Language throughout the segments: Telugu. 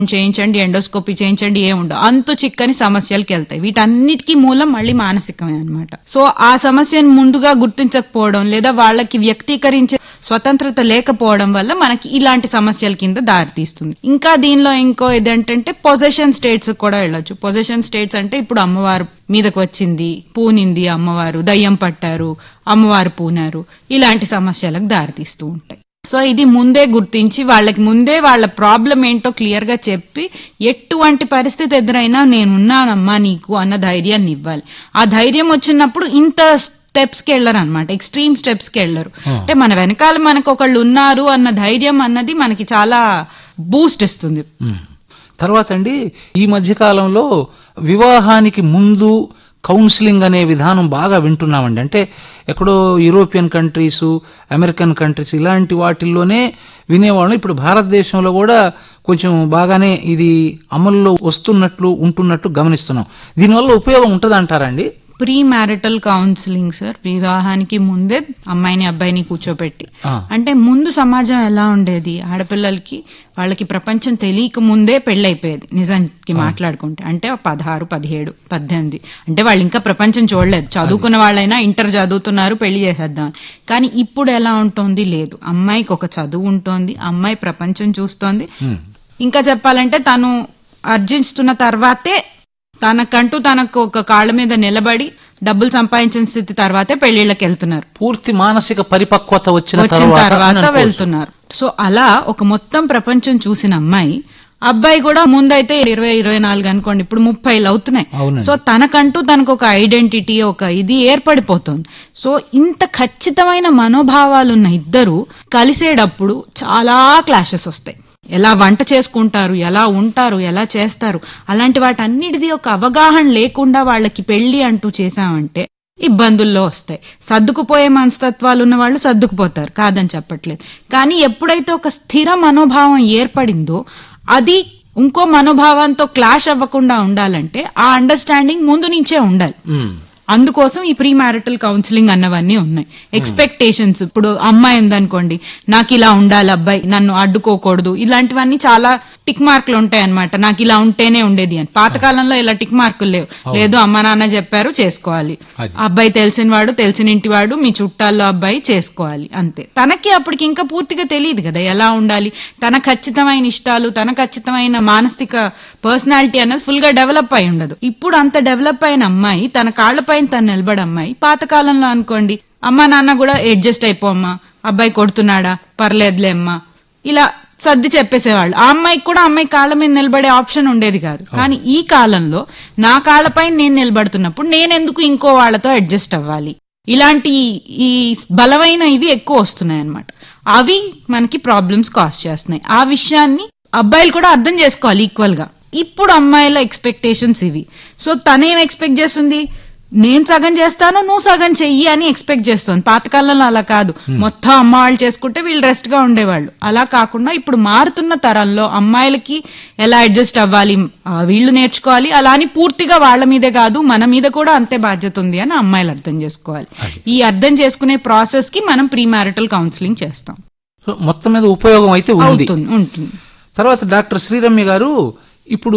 చేయించండి ఎండోస్కోపీ చేయించండి ఏ ఉండవు అంతు చిక్కని సమస్యలకి వెళ్తాయి వీటన్నిటికీ మూలం మళ్ళీ మానసికమే అన్నమాట సో ఆ సమస్యను ముందుగా గుర్తించకపోవడం లేదా వాళ్ళకి వ్యక్తీకరించే స్వతంత్రత లేకపోవడం వల్ల మనకి ఇలాంటి సమస్యల కింద దారితీస్తుంది ఇంకా దీనిలో ఇంకో ఇదేంటంటే పొజిషన్ స్టేట్స్ కూడా వెళ్ళొచ్చు పొజిషన్ స్టేట్స్ అంటే ఇప్పుడు అమ్మవారు మీదకు వచ్చింది పూనింది అమ్మవారు దయ్యం పట్టారు అమ్మవారు పూనారు ఇలాంటి సమస్యలకు దారితీస్తూ ఉంటాయి సో ఇది ముందే గుర్తించి వాళ్ళకి ముందే వాళ్ళ ప్రాబ్లం ఏంటో క్లియర్ గా చెప్పి ఎటువంటి పరిస్థితి ఎదురైనా నేనున్నానమ్మా నీకు అన్న ధైర్యాన్ని ఇవ్వాలి ఆ ధైర్యం వచ్చినప్పుడు ఇంత స్టెప్స్ కి వెళ్ళరు అనమాట ఎక్స్ట్రీమ్ స్టెప్స్ కి వెళ్ళరు అంటే మన వెనకాల మనకు ఒకళ్ళు ఉన్నారు అన్న ధైర్యం అన్నది మనకి చాలా బూస్ట్ ఇస్తుంది మ్మ్. తర్వాత అండి ఈ మధ్య కాలంలో వివాహానికి ముందు కౌన్సిలింగ్ అనే విధానం బాగా వింటున్నామండి అంటే ఎక్కడో యూరోపియన్ కంట్రీస్ అమెరికన్ కంట్రీస్ ఇలాంటి వాటిల్లోనే వినేవాళ్ళం ఇప్పుడు భారతదేశంలో కూడా కొంచెం బాగానే ఇది అమల్లో వస్తున్నట్లు ఉంటున్నట్టు గమనిస్తున్నాం దీనివల్ల ఉపయోగం ఉంటుందంటారండి ప్రీ మ్యారిటల్ కౌన్సిలింగ్ సార్ వివాహానికి ముందే అమ్మాయిని అబ్బాయిని కూర్చోపెట్టి ఆ. అంటే ముందు సమాజం ఎలా ఉండేది ఆడపిల్లలకి వాళ్ళకి ప్రపంచం తెలియక ముందే పెళ్ళైపోయేది నిజానికి మాట్లాడుకుంటే అంటే పదహారు పదిహేడు పద్దెనిమిది అంటే వాళ్ళు ఇంకా ప్రపంచం చూడలేదు చదువుకున్న వాళ్ళైనా ఇంటర్ చదువుతున్నారు పెళ్లి చేసేద్దాం కానీ ఇప్పుడు ఎలా ఉంటుంది లేదు అమ్మాయికి ఒక చదువు ఉంటుంది అమ్మాయి ప్రపంచం చూస్తోంది ఇంకా చెప్పాలంటే తను అర్జిస్తున్న తర్వాతే తనకంటూ తనకు ఒక కాళ్ళ మీద నిలబడి డబ్బులు సంపాదించిన స్థితి తర్వాతే పెళ్లిళ్ళకి వెళ్తున్నారు పూర్తి మానసిక పరిపక్వత వచ్చిన వచ్చిన తర్వాత తర్వాత అని అనుకోవచ్చు. వెళ్తున్నారు సో అలా ఒక మొత్తం ప్రపంచం చూసిన అమ్మాయి అబ్బాయి కూడా ముందైతే ఇరవై ఇరవై నాలుగు అనుకోండి ఇప్పుడు ముప్పైలు అవుతున్నాయి అవునండి. సో తనకంటూ తనకు ఒక ఐడెంటిటీ ఒక ఇది ఏర్పడిపోతుంది సో ఇంత ఖచ్చితమైన మనోభావాలు ఉన్న ఇద్దరు కలిసేటప్పుడు చాలా క్లాషెస్ వస్తాయి ఎలా వంట చేసుకుంటారు ఎలా ఉంటారు ఎలా చేస్తారు అలాంటి వాటన్నిటిది ఒక అవగాహన లేకుండా వాళ్ళకి పెళ్లి అంటూ చేశామంటే ఇబ్బందుల్లో వస్తాయి సర్దుకుపోయే మనస్తత్వాలు ఉన్న వాళ్ళు సర్దుకుపోతారు కాదని చెప్పట్లేదు కానీ ఎప్పుడైతే ఒక స్థిర మనోభావం ఏర్పడిందో అది ఇంకో మనోభావంతో క్లాష్ అవ్వకుండా ఉండాలంటే ఆ అండర్స్టాండింగ్ ముందు నుంచే ఉండాలి మ్మ్. అందుకోసం ఈ ప్రీ మ్యారిటల్ కౌన్సిలింగ్ అన్నవన్నీ ఉన్నాయి ఎక్స్పెక్టేషన్స్ ఇప్పుడు అమ్మాయి ఉందనుకోండి నాకు ఇలా ఉండాలి అబ్బాయి నన్ను అడ్డుకోకూడదు ఇలాంటివన్నీ చాలా టిక్ మార్కులు ఉంటాయి అనమాట నాకు ఇలా ఉంటేనే ఉండేది అని పాతకాలంలో ఇలా టిక్ మార్కులు లేవు లేదు అమ్మ నాన్న చెప్పారు చేసుకోవాలి అది. అబ్బాయి తెలిసిన వాడు తెలిసిన ఇంటి వాడు మీ చుట్టాల్లో అబ్బాయి చేసుకోవాలి అంతే తనకి అప్పటికి ఇంకా పూర్తిగా తెలియదు కదా ఎలా ఉండాలి తన ఖచ్చితమైన ఇష్టాలు తన ఖచ్చితమైన మానసిక పర్సనాలిటీ అన్నది ఫుల్ గా డెవలప్ అయి ఉండదు ఇప్పుడు అంత డెవలప్ అయిన అమ్మాయి తన కాళ్ళపైన తను నిలబడి అమ్మాయి పాతకాలంలో అనుకోండి అమ్మా నాన్న కూడా అడ్జస్ట్ అయిపోమ్మా అబ్బాయి కొడుతున్నాడా పర్లేదులే అమ్మా ఇలా సర్ది చెప్పేసేవాళ్ళు ఆ అమ్మాయికి కూడా అమ్మాయి కాళ్ళ మీద నిలబడే ఆప్షన్ ఉండేది కాదు కానీ ఈ కాలంలో నా కాళ్ళపైన నేను నిలబడుతున్నప్పుడు నేనెందుకు ఇంకో వాళ్ళతో అడ్జస్ట్ అవ్వాలి ఇలాంటి ఈ బలమైన ఇవి ఎక్కువ వస్తున్నాయి అన్నమాట అవి మనకి ప్రాబ్లమ్స్ కాస్ చేస్తున్నాయి ఆ విషయాన్ని అబ్బాయిలు కూడా అర్థం చేసుకోవాలి ఈక్వల్ గా ఇప్పుడు అమ్మాయిల ఎక్స్పెక్టేషన్స్ ఇవి సో తనేం ఎక్స్పెక్ట్ చేస్తుంది నేను సగం చేస్తాను నువ్వు సగం చెయ్యి అని ఎక్స్పెక్ట్ చేస్తుంది పాతకాలంలో అలా కాదు మొత్తం అమ్మ వాళ్ళు చేసుకుంటే వీళ్ళు రెస్ట్ గా ఉండేవాళ్ళు అలా కాకుండా ఇప్పుడు మారుతున్న తరంలో అమ్మాయిలకి ఎలా అడ్జస్ట్ అవ్వాలి ఆ, వీళ్ళు నేర్చుకోవాలి అలా అని పూర్తిగా వాళ్ళ మీదే కాదు మన మీద కూడా అంతే బాధ్యత ఉంది అని అమ్మాయిలు అర్థం చేసుకోవాలి ఈ అర్థం చేసుకునే ప్రాసెస్ కి మనం ప్రీ మ్యారిటల్ కౌన్సిలింగ్ చేస్తాం సో మొత్తం మీద ఉపయోగం అయితే ఉంది అవుతుంది ఉంటుంది తర్వాత డాక్టర్ శ్రీరమ్య గారు ఇప్పుడు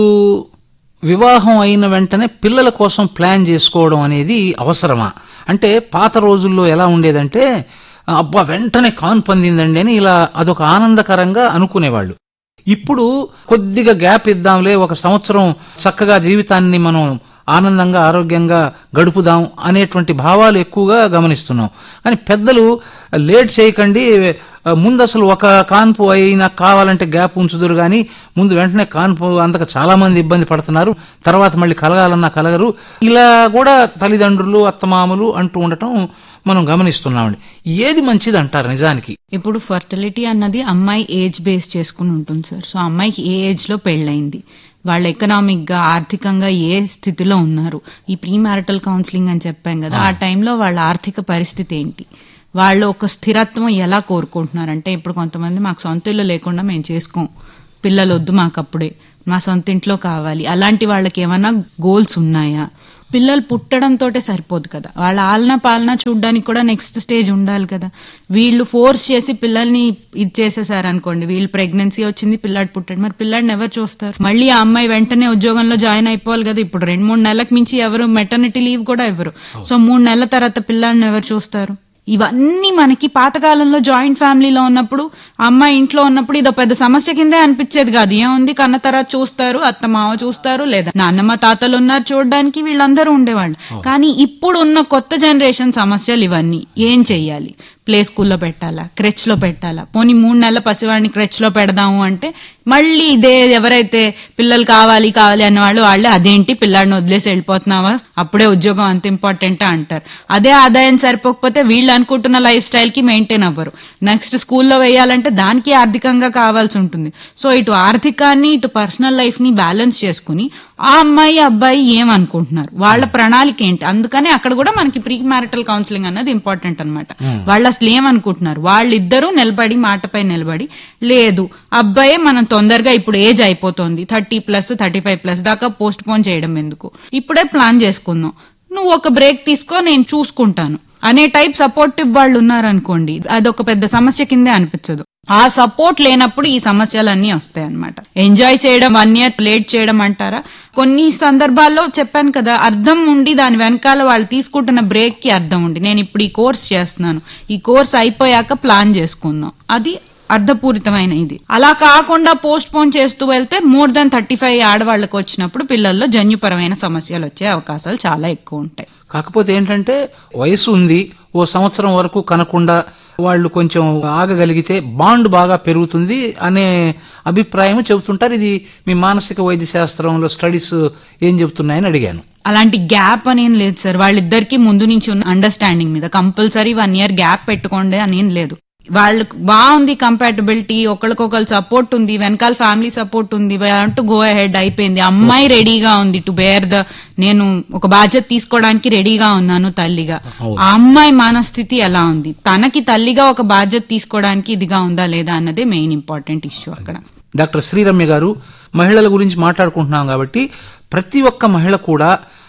వివాహం అయిన వెంటనే పిల్లల కోసం ప్లాన్ చేసుకోవడం అనేది అవసరమా అంటే పాత రోజుల్లో ఎలా ఉండేదంటే అబ్బా వెంటనే కాన్ పొందిందండి అని ఇలా అదొక ఆనందకరంగా అనుకునేవాళ్ళు ఇప్పుడు కొద్దిగా గ్యాప్ ఇద్దాంలే ఒక సంవత్సరం చక్కగా జీవితాన్ని మనం ఆనందంగా ఆరోగ్యంగా గడుపుదాం అనేటువంటి భావాలు ఎక్కువగా గమనిస్తున్నాం కానీ పెద్దలు లేట్ చేయకండి ముందు అసలు ఒక కాన్పు అయినా కావాలంటే గ్యాప్ ఉంచుదురు కానీ ముందు వెంటనే కాన్పు అంతకు చాలా మంది ఇబ్బంది పడుతున్నారు తర్వాత మళ్ళీ కలగాలన్నా కలగరు ఇలా కూడా తల్లిదండ్రులు అత్తమామలు అంటూ ఉండటం మనం గమనిస్తున్నామండి ఏది మంచిది అంటారు నిజానికి ఇప్పుడు ఫర్టిలిటీ అన్నది అమ్మాయి ఏజ్ బేస్ చేసుకుని ఉంటుంది సార్ సో అమ్మాయికి ఏ ఏజ్ లో పెళ్ళయింది వాళ్ళ ఎకనామిక్ గా ఆర్థికంగా ఏ స్థితిలో ఉన్నారు ఈ ప్రీ మ్యారిటల్ కౌన్సిలింగ్ అని చెప్పాం కదా ఆ టైంలో వాళ్ళ ఆర్థిక పరిస్థితి ఏంటి వాళ్ళు ఒక స్థిరత్వం ఎలా కోరుకుంటున్నారంటే ఇప్పుడు కొంతమంది మాకు సొంత ఇల్లు లేకుండా మేము చేసుకోం పిల్లలు వద్దు మాకు అప్పుడే మా సొంత ఇంట్లో కావాలి అలాంటి వాళ్ళకి ఏమైనా గోల్స్ ఉన్నాయా పిల్లలు పుట్టడంతోటే సరిపోదు కదా వాళ్ళ ఆలన పాలన చూడడానికి కూడా నెక్స్ట్ స్టేజ్ ఉండాలి కదా వీళ్ళు ఫోర్స్ చేసి పిల్లల్ని ఇది చేసేసారు అనుకోండి వీళ్ళు ప్రెగ్నెన్సీ వచ్చింది పిల్లాడు పుట్టాడు మరి పిల్లాడిని ఎవరు చూస్తారు మళ్ళీ ఆ అమ్మాయి వెంటనే ఉద్యోగంలో జాయిన్ అయిపోవాలి కదా ఇప్పుడు రెండు మూడు నెలలకు మించి ఎవరు మెటర్నిటీ లీవ్ కూడా ఇవ్వరు సో మూడు నెలల తర్వాత పిల్లాడిని ఎవరు చూస్తారు ఇవన్నీ మనకి పాతకాలంలో జాయింట్ ఫ్యామిలీలో ఉన్నప్పుడు అమ్మాయి ఇంట్లో ఉన్నప్పుడు ఇదో పెద్ద సమస్య కిందే అనిపించేది కాదు ఏముంది కన్న తర్వాత చూస్తారు అత్త మావ చూస్తారు లేదా నాన్నమ్మ తాతలు ఉన్నారు చూడడానికి వీళ్ళందరూ ఉండేవాళ్ళు కానీ ఇప్పుడు ఉన్న కొత్త జనరేషన్ సమస్యలు ఇవన్నీ ఏం చెయ్యాలి ప్లే స్కూల్లో పెట్టాలా క్రెచ్ లో పెట్టాలా పోనీ మూడు నెలల పసివాడిని క్రెచ్ లో పెడదాము అంటే మళ్ళీ ఇదే ఎవరైతే పిల్లలు కావాలి కావాలి అన్నవాళ్ళు వాళ్ళే అదేంటి పిల్లాడిని వదిలేసి వెళ్ళిపోతున్నావా అప్పుడే ఉద్యోగం అంత ఇంపార్టెంట్ అంటారు అదే ఆదాయం సరిపోకపోతే వీళ్ళు అనుకుంటున్న లైఫ్ స్టైల్ కి మెయింటైన్ అవ్వరు నెక్స్ట్ స్కూల్లో వేయాలంటే దానికి ఆర్థికంగా కావాల్సి ఉంటుంది సో ఇటు ఆర్థికాన్ని ఇటు పర్సనల్ లైఫ్ ని బ్యాలెన్స్ చేసుకుని ఆ అమ్మాయి అబ్బాయి ఏమనుకుంటున్నారు వాళ్ళ ప్రణాళిక ఏంటి అందుకనే అక్కడ కూడా మనకి ప్రీ మ్యారిటల్ కౌన్సిలింగ్ అన్నది ఇంపార్టెంట్ అనమాట వాళ్ళు అసలు ఏమనుకుంటున్నారు వాళ్ళిద్దరూ నిలబడి మాటపై నిలబడి లేదు అబ్బాయి మనం తొందరగా ఇప్పుడు ఏజ్ అయిపోతుంది thirty plus thirty five plus దాకా పోస్ట్ పోన్ చేయడం ఎందుకు ఇప్పుడే ప్లాన్ చేసుకుందాం నువ్వు ఒక బ్రేక్ తీసుకో నేను చూసుకుంటాను అనే టైప్ సపోర్టివ్ వాళ్ళు ఉన్నారనుకోండి అదొక పెద్ద సమస్య కిందే అనిపించదు ఆ సపోర్ట్ లేనప్పుడు ఈ సమస్యలన్నీ వస్తాయి అనమాట ఎంజాయ్ చేయడం వన్ ఇయర్ లేట్ చేయడం అంటారా కొన్ని సందర్భాల్లో చెప్పాను కదా అర్థం ఉండి దాని వెనకాల వాళ్ళు తీసుకుంటున్న బ్రేక్ కి అర్థం ఉండి నేను ఇప్పుడు ఈ కోర్స్ చేస్తున్నాను ఈ కోర్స్ అయిపోయాక ప్లాన్ చేసుకుందాం అది అర్థపూరితమైన ఇది అలా కాకుండా పోస్ట్ పోన్ చేస్తూ వెళ్తే మోర్ దాన్ థర్టీ ఫైవ్ ఆడవాళ్ళకి వచ్చినప్పుడు పిల్లల్లో జన్యుపరమైన సమస్యలు వచ్చే అవకాశాలు చాలా ఎక్కువ ఉంటాయి కాకపోతే ఏంటంటే వయసు ఉంది ఓ సంవత్సరం వరకు కనకుండా వాళ్ళు కొంచెం ఆగగలిగితే బాండ్ బాగా పెరుగుతుంది అనే అభిప్రాయం చెబుతుంటారు ఇది మీ మానసిక వైద్య శాస్త్రంలో స్టడీస్ ఏం చెబుతున్నాయని అడిగాను అలాంటి గ్యాప్ అనేం లేదు సార్ వాళ్ళిద్దరికి ముందు నుంచి ఉన్న అండర్స్టాండింగ్ మీద కంపల్సరీ వన్ ఇయర్ గ్యాప్ పెట్టుకోండి అనేం లేదు వాళ్ళకి బాగుంది కంపాటబిలిటీ ఒకరికొకరు సపోర్ట్ ఉంది వెనకాల ఫ్యామిలీ సపోర్ట్ ఉంది అంటూ గో అహెడ్ అయిపోయింది అమ్మాయి రెడీగా ఉంది టు బేర్ ద నేను ఒక బాధ్యత తీసుకోవడానికి రెడీగా ఉన్నాను తల్లిగా ఆ అమ్మాయి మనస్థితి ఎలా ఉంది తనకి తల్లిగా ఒక బాధ్యత తీసుకోవడానికి ఇదిగా ఉందా లేదా అన్నదే మెయిన్ ఇంపార్టెంట్ ఇష్యూ అక్కడ డాక్టర్ శ్రీరమ్య గారు మహిళల గురించి మాట్లాడుకుంటున్నాం కాబట్టి ప్రతి ఒక్క మహిళ కూడా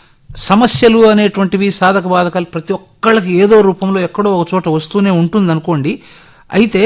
సమస్యలు అనేటువంటివి సాధక బాధకాలు ప్రతి ఒక్కళ్ళకి ఏదో రూపంలో ఎక్కడో ఒక చోట వస్తూనే ఉంటుంది అనుకోండి అయితే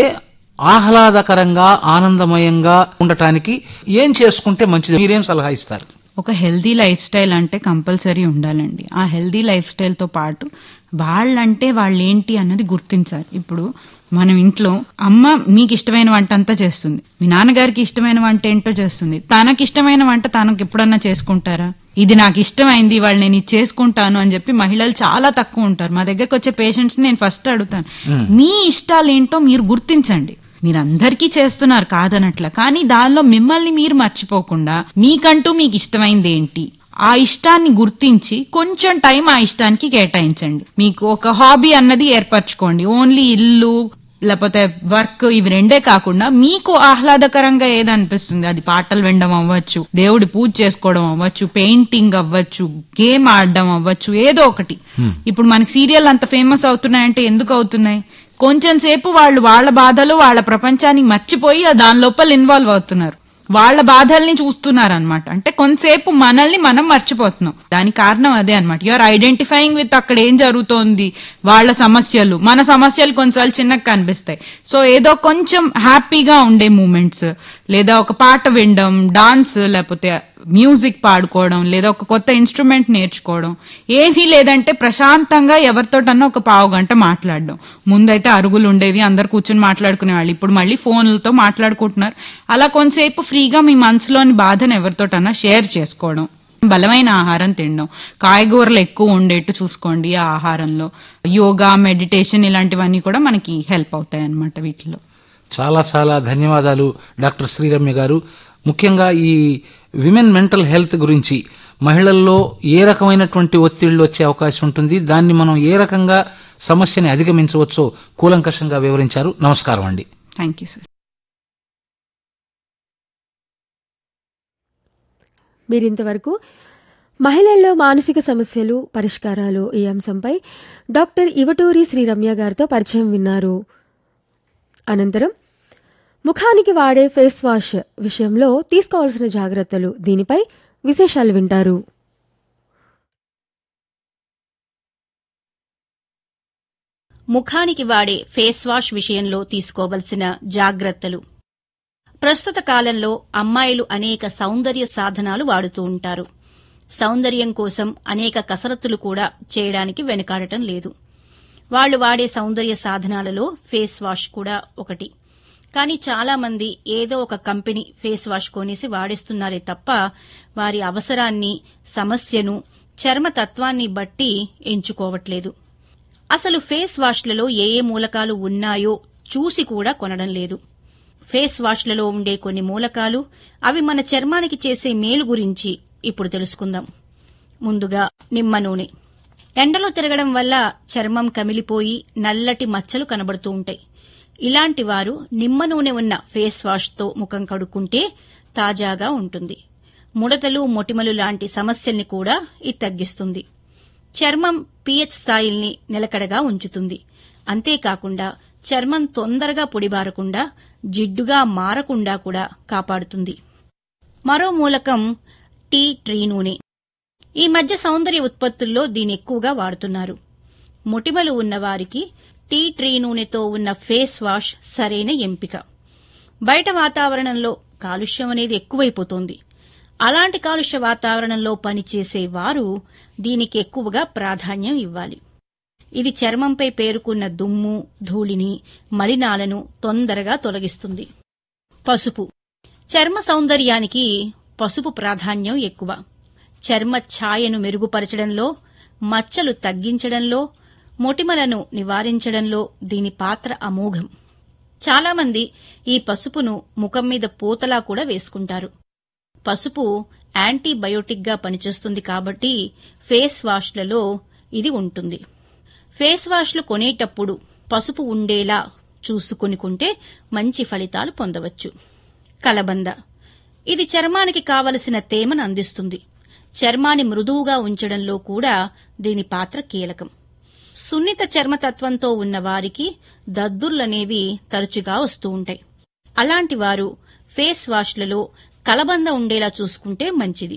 ఆహ్లాదకరంగా ఆనందమయంగా ఉండటానికి ఏం చేసుకుంటే మంచిది మీరేం సలహా ఇస్తారు ఒక హెల్దీ లైఫ్ స్టైల్ అంటే కంపల్సరీ ఉండాలండి ఆ హెల్దీ లైఫ్ స్టైల్తో పాటు వాళ్ళంటే వాళ్ళు ఏంటి అన్నది గుర్తించాలి ఇప్పుడు మనం ఇంట్లో అమ్మ మీకు ఇష్టమైన వంట అంతా చేస్తుంది మీ నాన్నగారికి ఇష్టమైన వంట ఏంటో చేస్తుంది తనకి ఇష్టమైన వంట తనకు ఎప్పుడన్నా చేసుకుంటారా ఇది నాకు ఇష్టమైంది వాళ్ళు నేను ఇది చేసుకుంటాను అని చెప్పి మహిళలు చాలా తక్కువ ఉంటారు మా దగ్గరకు వచ్చే పేషెంట్స్ నేను ఫస్ట్ అడుగుతాను మీ ఇష్టాలు ఏంటో మీరు గుర్తించండి మీరు అందరికీ చేస్తున్నారు కాదనట్ల కానీ దానిలో మిమ్మల్ని మీరు మర్చిపోకుండా మీకంటూ మీకు ఇష్టమైంది ఏంటి ఆ ఇష్టాన్ని గుర్తించి కొంచెం టైం ఆ ఇష్టానికి కేటాయించండి మీకు ఒక హాబీ అన్నది ఏర్పరచుకోండి ఓన్లీ ఇల్లు లేకపోతే వర్క్ ఇవి రెండే కాకుండా మీకు ఆహ్లాదకరంగా ఏది అనిపిస్తుంది అది పాటలు వినడం అవ్వచ్చు దేవుడి పూజ చేసుకోవడం అవ్వచ్చు పెయింటింగ్ అవ్వచ్చు గేమ్ ఆడడం అవ్వచ్చు ఏదో ఒకటి ఇప్పుడు మనకి సీరియల్ అంత ఫేమస్ అవుతున్నాయంటే ఎందుకు అవుతున్నాయి కొంచెం సేపు వాళ్ళు వాళ్ళ బాధలు వాళ్ళ ప్రపంచాన్ని మర్చిపోయి ఆ దాని లోపల ఇన్వాల్వ్ అవుతున్నారు వాళ్ళ బాధల్ని చూస్తున్నారు అనమాట అంటే కొంతసేపు మనల్ని మనం మర్చిపోతున్నాం దానికి కారణం అదే అనమాట యూఆర్ ఐడెంటిఫైయింగ్ విత్ అక్కడ ఏం జరుగుతోంది వాళ్ళ సమస్యలు మన సమస్యలు కొన్నిసార్లు చిన్నగా కనిపిస్తాయి సో ఏదో కొంచెం హ్యాపీగా ఉండే మూమెంట్స్ లేదా ఒక పాట వినడం డాన్స్ లేకపోతే మ్యూజిక్ పాడుకోవడం లేదా ఒక కొత్త ఇన్స్ట్రుమెంట్ నేర్చుకోవడం ఏమీ లేదంటే ప్రశాంతంగా ఎవరితోటన్నా ఒక పావు గంట మాట్లాడడం ముందైతే అరుగులు ఉండేవి అందరు కూర్చొని మాట్లాడుకునే వాళ్ళు ఇప్పుడు మళ్ళీ ఫోన్లతో మాట్లాడుకుంటున్నారు అలా కొంతసేపు ఫ్రీగా మీ మనసులోని బాధను ఎవరితోటన్నా షేర్ చేసుకోవడం బలమైన ఆహారం తినడం కాయగూరలు ఎక్కువ ఉండేట్టు చూసుకోండి ఆ ఆహారంలో యోగా మెడిటేషన్ ఇలాంటివన్నీ కూడా మనకి హెల్ప్ అవుతాయి అన్నమాట వీటిలో చాలా చాలా ధన్యవాదాలు డాక్టర్ శ్రీరమ్య గారు ముఖ్యంగా ఈ విమెన్ మెంటల్ హెల్త్ గురించి మహిళల్లో ఏ రకమైనటువంటి ఒత్తిళ్లు వచ్చే అవకాశం ఉంటుంది దాన్ని మనం ఏ రకంగా సమస్యని అధిగమించవచ్చో కూలంకషంగా వివరించారు నమస్కారం అండి థ్యాంక్ యూ సార్ మీరింతవరకు మహిళల్లో మానసిక సమస్యలు పరిష్కారాలు ఈ అంశంపై డాక్టర్ ఇవటూరి శ్రీ రమ్య గారితో పరిచయం విన్నారు అనంతరం ముఖానికి వాడే ఫేస్ వాష్ విషయంలో తీసుకోవాల్సిన జాగ్రత్తలు దీనిపై విశేషాలు వింటారు ముఖానికి వాడే ఫేస్ వాష్ విషయంలో తీసుకోవలసిన జాగ్రత్తలు ప్రస్తుత కాలంలో అమ్మాయిలు అనేక సౌందర్య సాధనాలు వాడుతూ ఉంటారు సౌందర్యం కోసం అనేక కసరత్తులు కూడా చేయడానికి వెనుకాడటం లేదు వాళ్లు వాడే సౌందర్య సాధనాలలో ఫేస్ వాష్ కూడా ఒకటి కానీ చాలా మంది ఏదో ఒక కంపెనీ ఫేస్ వాష్ కొనేసి వాడేస్తున్నారే తప్ప వారి అవసరాన్ని సమస్యను చర్మతత్వాన్ని బట్టి ఎంచుకోవట్లేదు అసలు ఫేస్ వాష్లలో ఏ ఏ మూలకాలు ఉన్నాయో చూసి కూడా కొనడం లేదు ఫేస్ వాష్లలో ఉండే కొన్ని మూలకాలు అవి మన చర్మానికి చేసే మేలు గురించి ఇప్పుడు తెలుసుకుందాం ముందుగా నిమ్మ నూనె ఎండలో తిరగడం వల్ల చర్మం కమిలిపోయి నల్లటి మచ్చలు కనబడుతూ ఉంటాయి ఇలాంటి వారు నిమ్మ నూనె ఉన్న ఫేస్ వాష్తో ముఖం కడుక్కుంటే తాజాగా ఉంటుంది ముడతలు మొటిమలు లాంటి సమస్యల్ని కూడా ఇది తగ్గిస్తుంది చర్మం పీహెచ్ స్థాయిల్ని నిలకడగా ఉంచుతుంది అంతేకాకుండా చర్మం తొందరగా పొడిబారకుండా జిడ్డుగా మారకుండా కూడా కాపాడుతుంది మరో మూలకం టీ ట్రీ నూనె ఈ మధ్య సౌందర్య ఉత్పత్తుల్లో దీని ఎక్కువగా వాడుతున్నారు మొటిమలు ఉన్నవారికి టీ ట్రీ నూనెతో ఉన్న ఫేస్ వాష్ సరైన ఎంపిక బయట వాతావరణంలో కాలుష్యం అనేది ఎక్కువైపోతోంది అలాంటి కాలుష్య వాతావరణంలో పనిచేసే వారు దీనికి ఎక్కువగా ప్రాధాన్యం ఇవ్వాలి ఇది చర్మంపై పేరుకున్న దుమ్ము ధూళిని మలినాలను తొందరగా తొలగిస్తుంది పసుపు చర్మ సౌందర్యానికి పసుపు ప్రాధాన్యం ఎక్కువ చర్మ ఛాయను మెరుగుపరచడంలో మచ్చలు తగ్గించడంలో మొటిమలను నివారించడంలో దీని పాత్ర అమోఘం చాలామంది ఈ పసుపును ముఖం మీద పూతలా కూడా వేసుకుంటారు పసుపు యాంటీబయోటిక్గా పనిచేస్తుంది కాబట్టి ఫేస్ వాష్లలో ఇది ఉంటుంది ఫేస్ వాష్లు కొనేటప్పుడు పసుపు ఉండేలా చూసుకుని కొంటే మంచి ఫలితాలు పొందవచ్చు కలబంద ఇది చర్మానికి కావలసిన తేమను అందిస్తుంది చర్మాన్ని మృదువుగా ఉంచడంలో కూడా దీని పాత్ర కీలకం సున్నిత చర్మతత్వంతో ఉన్న వారికి దద్దుర్లనేవి తరచుగా వస్తూ ఉంటాయి అలాంటి వారు ఫేస్ వాష్లలో కలబంద ఉండేలా చూసుకుంటే మంచిది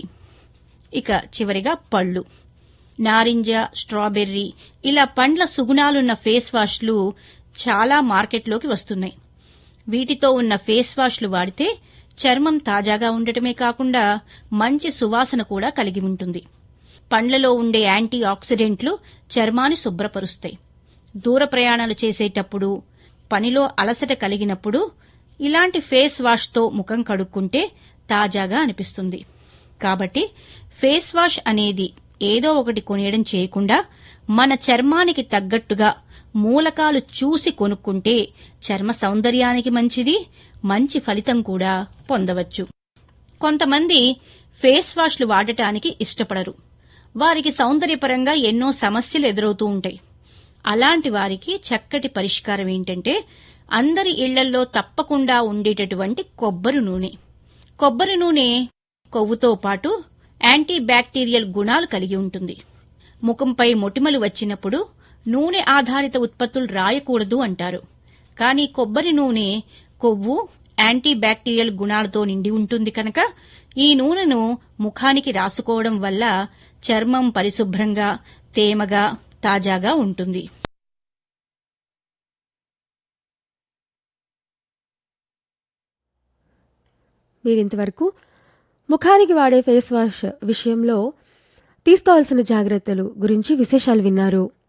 ఇక చివరిగా పళ్ళు నారింజ స్ట్రాబెర్రీ ఇలా పండ్ల సుగుణాలున్న ఫేస్ వాష్లు చాలా మార్కెట్లోకి వస్తున్నాయి వీటితో ఉన్న ఫేస్ వాష్లు వాడితే చర్మం తాజాగా ఉండటమే కాకుండా మంచి సువాసన కూడా కలిగి ఉంటుంది పండ్లలో ఉండే యాంటీ ఆక్సిడెంట్లు చర్మాన్ని శుభ్రపరుస్తాయి దూర ప్రయాణాలు చేసేటప్పుడు పనిలో అలసట కలిగినప్పుడు ఇలాంటి ఫేస్ వాష్తో ముఖం కడుక్కుంటే తాజాగా అనిపిస్తుంది కాబట్టి ఫేస్ వాష్ అనేది ఏదో ఒకటి కొనేయడం చేయకుండా మన చర్మానికి తగ్గట్టుగా మూలకాలు చూసి కొనుక్కుంటే చర్మ సౌందర్యానికి మంచిది మంచి ఫలితం కూడా పొందవచ్చు కొంతమంది ఫేస్ వాష్లు వాడటానికి ఇష్టపడరు వారికి సౌందర్యపరంగా ఎన్నో సమస్యలు ఎదురవుతూ ఉంటాయి అలాంటి వారికి చక్కటి పరిష్కారం ఏంటంటే అందరి ఇళ్లల్లో తప్పకుండా ఉండేటటువంటి కొబ్బరి నూనె కొబ్బరి నూనె కొవ్వుతో పాటు యాంటీ బ్యాక్టీరియల్ గుణాలు కలిగి ఉంటుంది ముఖంపై మొటిమలు వచ్చినప్పుడు నూనె ఆధారిత ఉత్పత్తులు రాయకూడదు అంటారు కానీ కొబ్బరి నూనె కొవ్వు యాంటీ బ్యాక్టీరియల్ గుణాలతో నిండి ఉంటుంది కనుక ఈ నూనెను ముఖానికి రాసుకోవడం వల్ల చర్మం పరిశుభ్రంగా తేమగా తాజాగా ఉంటుంది మీరింతవరకు ముఖానికి వాడే ఫేస్ వాష్ విషయంలో తీసుకోవాల్సిన జాగ్రత్తలు గురించి విశేషాలు విన్నారు